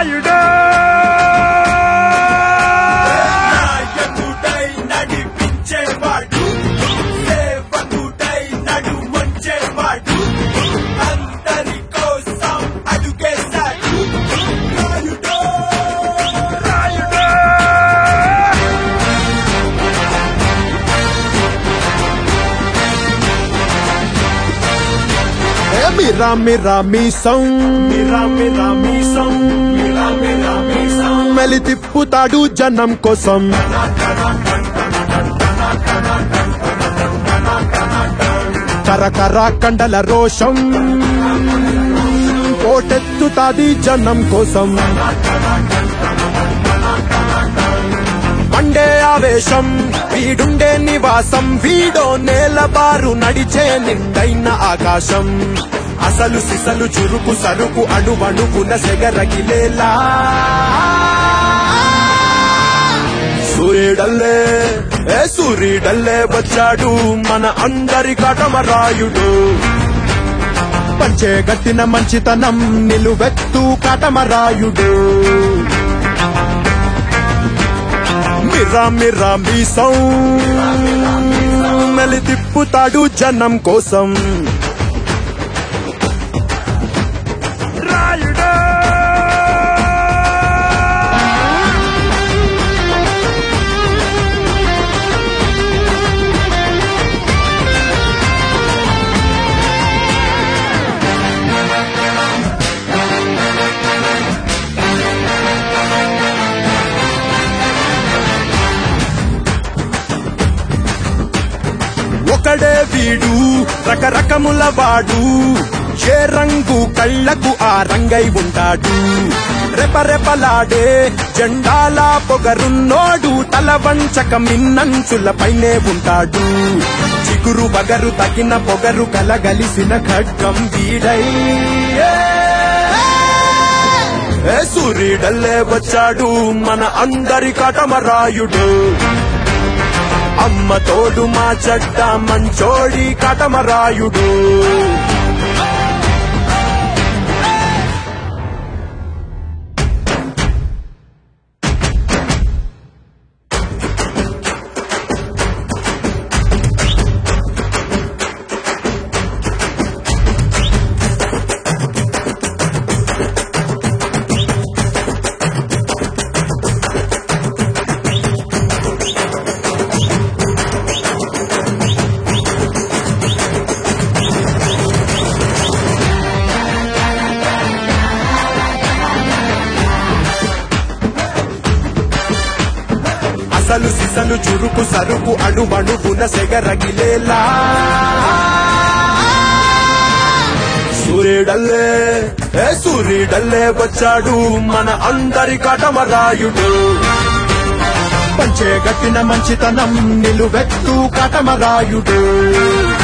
రాయుడు నాయకుడై నడిపించేవాడు సేవకుడై నడుమొంచేవాడు అందరి కోసం అడుగేశాడు రాయుడు రాయుడు ఏ మిరా మిరా మీసం మిరా మిరా మీసం మిరా మిరా మీసం మెలి తిప్పుతాడు జనం కోసం కరకర కండల రోషం కోటెత్తుతాది జనం కోసం మండే ఆవేశం వీడుండే నివాసం వీడో నేలబారు నడిచే నిండైన ఆకాశం అసలు సిసలు చురుకు సరుకు అణువణుకున సెగరగిలేలా సూర్యుడల్లే ఏ సూర్యుడల్లే వచ్చాడు మన అందరి కటమరాయుడు పంచే గట్టిన మంచితనం నిలువెత్తు కటమరాయుడు మిరా మిరా మీసం మెలి తిప్పుతాడు జనం కోసం రాయుడు ఒకడే వీడు రకరకముల వాడు ఏ రంగు కళ్ళకు ఆ రంగై ఉంటాడు రెపరెపలాడే జెండాల పొగరున్నోడు తల వంచక మిన్నంచుల పైనే ఉంటాడు చిగురు బగరు తగిన పొగరు కలగలిసిన ఖడ్గం వీడై ఏ సూర్యుడల్లే వచ్చాడు మన అందరి కటమరాయుడు అమ్మ తోడు మా చెడ్డ మంచోడి కటమరాయుడు అసలు సిసలు చురుకు సరుకు అణువణువున సెగరగిలేలా సూర్యుడల్లే ఏ సూర్యుడల్లే వచ్చాడు మన అందరి కటమరాయుడు పంచే గట్టిన మంచితనం నిలువెత్తు కటమరాయుడు